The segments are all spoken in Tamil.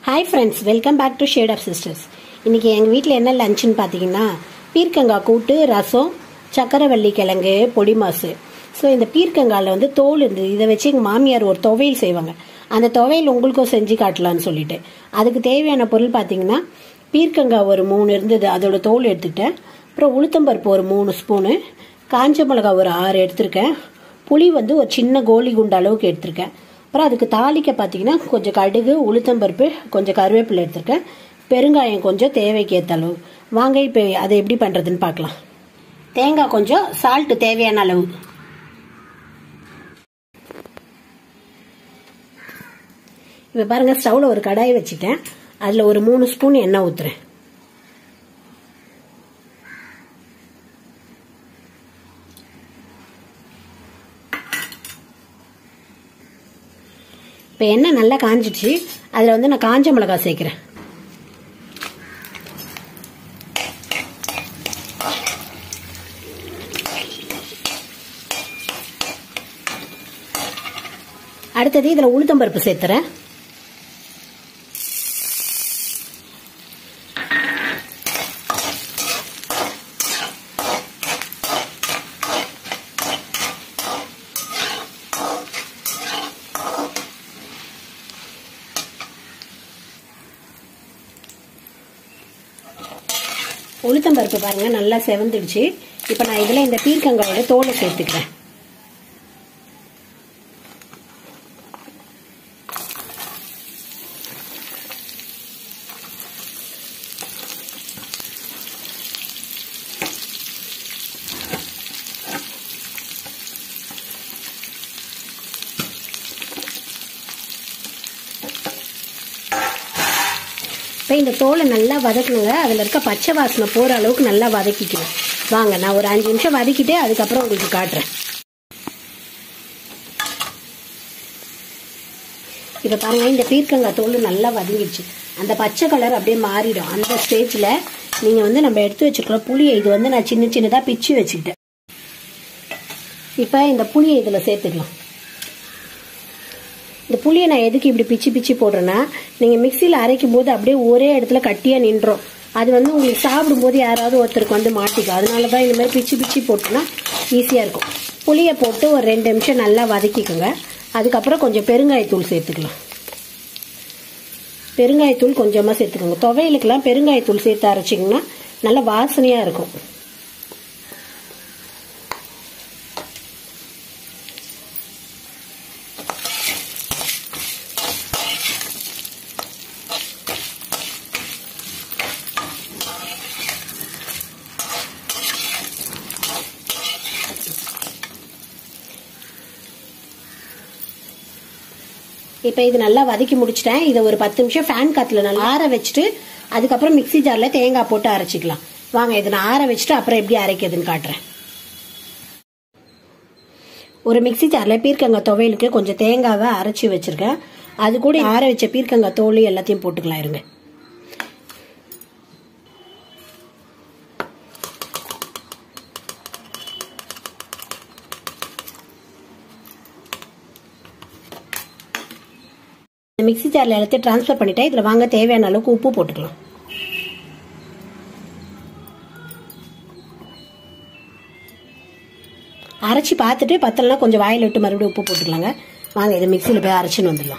hi friends welcome back to shade of sisters இன்னைக்கு எங்கள் வீட்டில் என்ன லஞ்சுன்னு பார்த்தீங்கன்னா பீர்க்கங்காய் கூட்டு ரசம் சக்கரவள்ளி கிழங்கு பொடி மாசு ஸோ இந்த பீர்க்கங்காயில் வந்து தோல் இருந்தது இதை வச்சு எங்கள் மாமியார் ஒரு துவையல் செய்வாங்க அந்த துவையல் உங்களுக்கும் செஞ்சு காட்டலான்னு சொல்லிட்டு அதுக்கு தேவையான பொருள் பார்த்தீங்கன்னா பீர்க்கங்காய் ஒரு மூணு இருந்தது அதோட தோல் எடுத்துக்கிட்டேன் அப்புறம் உளுத்தம்பருப்பு ஒரு மூணு ஸ்பூனு காஞ்ச மிளகாய் ஒரு ஆறு எடுத்திருக்கேன் புளி வந்து ஒரு சின்ன கோலி குண்டு அளவுக்கு எடுத்திருக்கேன் அப்புறம் அதுக்கு தாளிக்க பார்த்தீங்கன்னா கொஞ்சம் கடுகு உளுத்தம்பருப்பு கொஞ்சம் கருவேப்பிலை எடுத்திருக்கேன் பெருங்காயம் கொஞ்சம் தேவைக்கு ஏற்ற அளவு வாங்க இப்போ அதை எப்படி பண்ணுறதுன்னு பார்க்கலாம் தேங்காய் கொஞ்சம் சால்ட்டு தேவையான அளவு இப்போ பாருங்க ஸ்டவ்ல ஒரு கடாய் வச்சுட்டேன் அதில் ஒரு மூணு ஸ்பூன் எண்ணெய் ஊற்றுறேன் இப்போ எண்ணெய் நல்லா காஞ்சிடுச்சு அதில் வந்து நான் காஞ்ச மிளகாய் சேர்க்குறேன் அடுத்தது இதில் உளுத்தம்பருப்பு சேர்த்துறேன் உளுத்தம்பருப்பு பாருங்க நல்லா செவந்துடுச்சு இப்போ நான் இதில் இந்த பீர்க்கங்காயோட தோலை சேர்த்துக்கிறேன் இப்போ இந்த தோலை நல்லா வதக்கணுங்க அதில் இருக்க பச்சை வாசனை போகிற அளவுக்கு நல்லா வதக்கிக்கணும் வாங்க நான் ஒரு அஞ்சு நிமிஷம் வதக்கிட்டு அதுக்கப்புறம் உங்களுக்கு காட்டுறேன் இப்போ பாருங்க இந்த பீர்க்கங்காய் தோல் நல்லா வதங்கிடுச்சு அந்த பச்சை கலர் அப்படியே மாறிடும் அந்த ஸ்டேஜில் நீங்கள் வந்து நம்ம எடுத்து வச்சுருக்கிற புளியை இது வந்து நான் சின்ன சின்னதாக பிச்சு வச்சுக்கிட்டேன் இப்போ இந்த புளியை இதில் சேர்த்துக்கலாம் இந்த புளியை நான் எதுக்கு இப்படி பிச்சு பிச்சு போடுறேன்னா நீங்கள் மிக்சியில் அரைக்கும் போது அப்படியே ஒரே இடத்துல கட்டியாக நின்றோம் அது வந்து உங்களுக்கு சாப்பிடும்போது யாராவது ஒருத்தருக்கு வந்து மாட்டிக்கும் அதனால தான் இந்த மாதிரி பிச்சு பிச்சு போட்டோன்னா ஈஸியாக இருக்கும் புளியை போட்டு ஒரு ரெண்டு நிமிஷம் நல்லா வதக்கிக்கோங்க அதுக்கப்புறம் கொஞ்சம் பெருங்காயத்தூள் சேர்த்துக்கலாம் பெருங்காயத்தூள் கொஞ்சமாக சேர்த்துக்கோங்க துவையலுக்கெல்லாம் பெருங்காயத்தூள் சேர்த்து அரைச்சிங்கன்னா நல்ல வாசனையாக இருக்கும் இப்போ இது நல்லா வதக்கி முடிச்சிட்டேன் இதை ஒரு பத்து நிமிஷம் ஃபேன் காத்துல நல்லா ஆற வச்சுட்டு அதுக்கப்புறம் மிக்சி ஜாரில் தேங்காய் போட்டு அரைச்சிக்கலாம் வாங்க இதை நான் ஆற வச்சுட்டு அப்புறம் எப்படி அரைக்கிறதுன்னு காட்டுறேன் ஒரு மிக்சி ஜாரில் பீர்க்கங்காய் துவையலுக்கு கொஞ்சம் தேங்காவை அரைச்சி வச்சிருக்கேன் அது கூட ஆற வச்ச பீர்க்கங்காய் தோல் எல்லாத்தையும் போட்டுக்கலாம் இருங்க மிக்சி ஜாரில் எல்லாத்தையும் ட்ரான்ஸ்ஃபர் பண்ணிட்டேன் இதில் வாங்க தேவையான அளவுக்கு உப்பு போட்டுக்கலாம் அரைச்சி பார்த்துட்டு பத்தலைனா கொஞ்சம் வாயில் விட்டு மறுபடியும் உப்பு போட்டுக்கலாங்க வாங்க இதை மிக்சியில் போய் அரைச்சின்னு வந்துடலாம்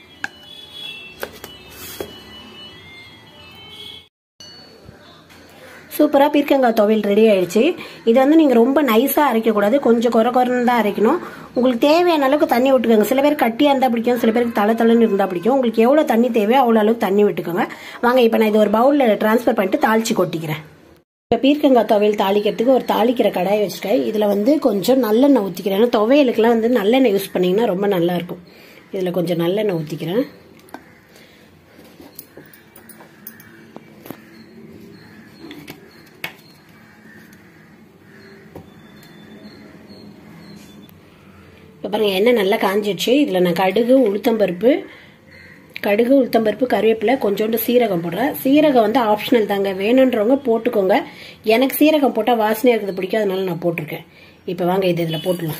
சூப்பராக பீர்க்கங்காய் துவையல் ரெடி ஆயிடுச்சு இது வந்து நீங்கள் ரொம்ப நைஸாக அரைக்கக்கூடாது கொஞ்சம் குறை குறைன்னு தான் அரைக்கணும் உங்களுக்கு தேவையான அளவுக்கு தண்ணி விட்டுக்கோங்க சில பேர் கட்டியாக இருந்தால் பிடிக்கும் சில பேருக்கு தலை தலைன்னு இருந்தால் பிடிக்கும் உங்களுக்கு எவ்வளோ தண்ணி தேவையோ அவ்வளோ அளவுக்கு தண்ணி விட்டுக்கோங்க வாங்க இப்போ நான் இது ஒரு பவுலில் ட்ரான்ஸ்ஃபர் பண்ணிட்டு தாளிச்சு கொட்டிக்கிறேன் இப்போ பீர்க்கங்காய் துவையல் தாளிக்கிறதுக்கு ஒரு தாளிக்கிற கடாய் வச்சுருக்கேன் இதில் வந்து கொஞ்சம் நல்லெண்ணெய் ஊற்றிக்கிறேன் ஏன்னா துவையலுக்குலாம் வந்து நல்லெண்ணெய் யூஸ் பண்ணிங்கன்னா ரொம்ப நல்லாயிருக்கும் இதில் கொஞ்சம் நல்லெண்ணெய் ஊற்றிக்கிறேன் இப்போ பாருங்கள் எண்ணெய் நல்லா காஞ்சிடுச்சு இதில் நான் கடுகு உளுத்தம்பருப்பு கடுகு உளுத்தம்பருப்பு கருவேப்பிலை கொஞ்சோண்டு சீரகம் போடுறேன் சீரகம் வந்து ஆப்ஷனல் தாங்க வேணுன்றவங்க போட்டுக்கோங்க எனக்கு சீரகம் போட்டால் வாசனையாக இருக்கிறது பிடிக்காதனால நான் போட்டிருக்கேன் இப்போ வாங்க இது இதில் போட்டுடலாம்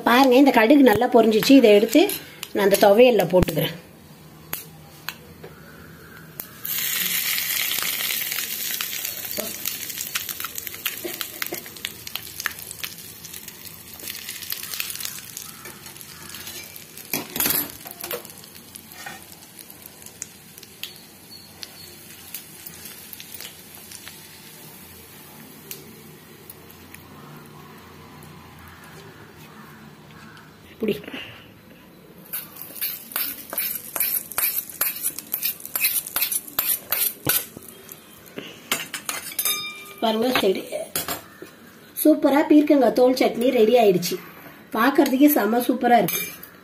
பாருங்க இந்த கடுகு நல்லா பொரிஞ்சிச்சு இதை எடுத்து நான் அந்த துவையல்ல போட்டுக்கிறேன் இப்படி பாருங்க சரி சூப்பரா பீர்க்கங்காய் தோல் சட்னி ரெடி ஆயிடுச்சு பார்க்கறதுக்கே செம சூப்பரா இருக்கு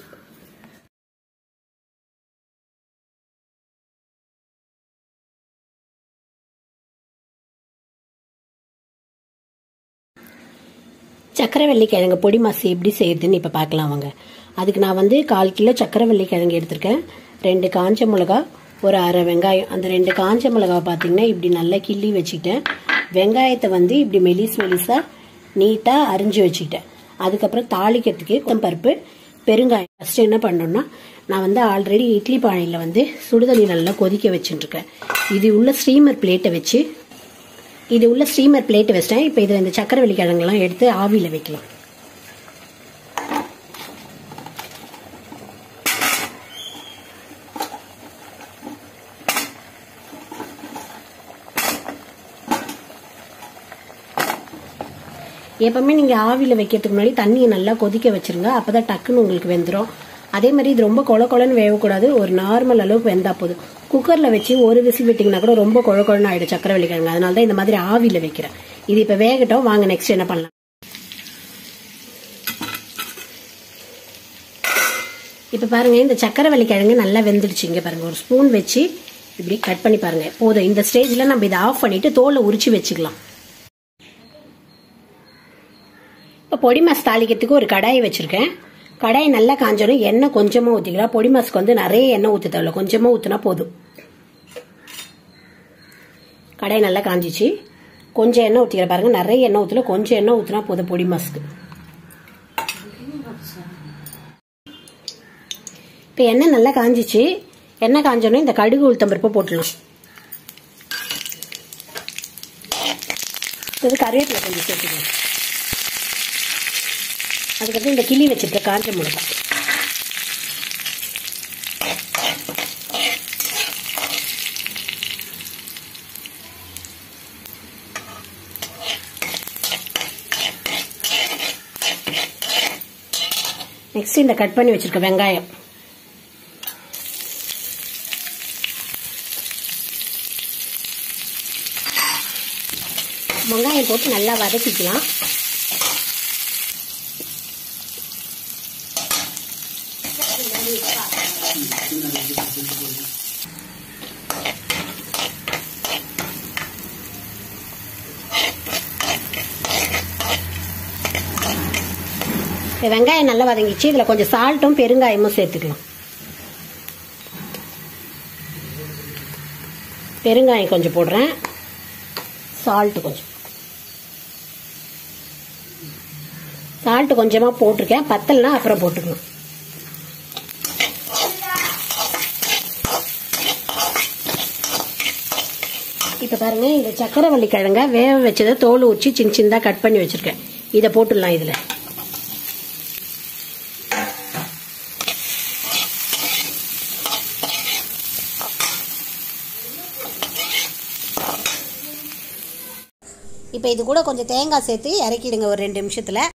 சக்கரவள்ளி கிழங்கு பொடி மாசு எப்படி செய்யுதுன்னு இப்போ பார்க்கலாம் வாங்க அதுக்கு நான் வந்து கால் கிலோ சக்கரவள்ளி கிழங்கு எடுத்திருக்கேன் ரெண்டு காஞ்ச மிளகா ஒரு அரை வெங்காயம் அந்த ரெண்டு காஞ்ச மிளகா பார்த்தீங்கன்னா இப்படி நல்லா கிள்ளி வச்சுக்கிட்டேன் வெங்காயத்தை வந்து இப்படி மெலிஸ் மெலிஸாக நீட்டாக அரிஞ்சு வச்சுக்கிட்டேன் அதுக்கப்புறம் தாளிக்கிறதுக்கு கொஞ்சம் பருப்பு பெருங்காயம் ஃபஸ்ட்டு என்ன பண்ணோம்னா நான் வந்து ஆல்ரெடி இட்லி பானையில் வந்து சுடுதண்ணி நல்லா கொதிக்க வச்சுட்டுருக்கேன் இது உள்ள ஸ்டீமர் பிளேட்டை வச்சு இது உள்ள ஸ்டீமர் பிளேட் வச்சிட்டேன் இப்போ இதில் இந்த சக்கரவள்ளி கிழங்கெல்லாம் எடுத்து ஆவியில் வைக்கலாம் எப்பவுமே நீங்கள் ஆவியில் வைக்கிறதுக்கு முன்னாடி தண்ணியை நல்லா கொதிக்க வச்சிருங்க அப்போ தான் டக்குன்னு உங்களுக்கு வெந்துடும் அதே மாதிரி இது ரொம்ப கொழ கொழன்னு வேகக்கூடாது ஒரு நார்மல் அளவுக்கு வெந்தா போதும் குக்கரில் வச்சு ஒரு விசில் விட்டிங்கன்னா கூட ரொம்ப கொழ கொழன்னு ஆயிடும் சக்கரவள்ளி கிழங்கு அதனால தான் இந்த மாதிரி ஆவியில் வைக்கிறேன் இது இப்போ வேகட்டும் வாங்க நெக்ஸ்ட் என்ன பண்ணலாம் இப்போ பாருங்க இந்த சக்கரவள்ளி கிழங்கு நல்லா வெந்துடுச்சு இங்கே பாருங்க ஒரு ஸ்பூன் வச்சு இப்படி கட் பண்ணி பாருங்க போதும் இந்த ஸ்டேஜில் நம்ம இதை ஆஃப் பண்ணிட்டு தோலை உரிச்சு வச்சுக்கலாம் இப்போ பொடி மாஸ் தாளிக்கிறதுக்கு ஒரு கடாயை வச்சிருக்கேன் கடாய் நல்லா காஞ்சோன்னு எண்ணெய் கொஞ்சமாக ஊற்றிக்கலாம் பொடி மாஸ்க்கு வந்து நிறைய எண்ணெய் ஊற்ற தேவையில்ல கொஞ்சமாக ஊற்றினா போதும் கடாய் நல்லா காஞ்சிச்சு கொஞ்சம் எண்ணெய் ஊற்றிக்கிற பாருங்க நிறைய எண்ணெய் ஊற்றல கொஞ்சம் எண்ணெய் ஊற்றினா போதும் பொடி மாஸ்க்கு இப்போ எண்ணெய் நல்லா காஞ்சிச்சு எண்ணெய் காஞ்சோன்னே இந்த கடுகு உளுத்தம் பருப்பை போட்டுடலாம் இது கருவேப்பிலை கொஞ்சம் சேர்த்துக்கணும் அதுக்கப்புறம் இந்த கிளி வச்சுருக்க காஞ்ச மிளகா நெக்ஸ்ட் இந்த கட் பண்ணி வச்சிருக்க வெங்காயம் வெங்காயம் போட்டு நல்லா வதக்கிக்கலாம் வெங்காயம் நல்லா வதங்கிச்சு இதில் கொஞ்சம் சால்ட்டும் பெருங்காயமும் சேர்த்துக்கலாம் பெருங்காயம் கொஞ்சம் போடுறேன் சால்ட் கொஞ்சம் சால்ட் கொஞ்சமாக போட்டிருக்கேன் பத்தலைனா அப்புறம் போட்டுக்கணும் இப்போ பாருங்க இந்த சக்கரவள்ளி கிழங்க வேக வச்சதை தோல் உரிச்சு சின்ன சின்னதாக கட் பண்ணி வச்சிருக்கேன் இதை போட்டுடலாம் இதில் இப்போ இது கூட கொஞ்சம் தேங்காய் சேர்த்து இறக்கிடுங்க ஒரு ரெண்டு நிமிஷத்தில்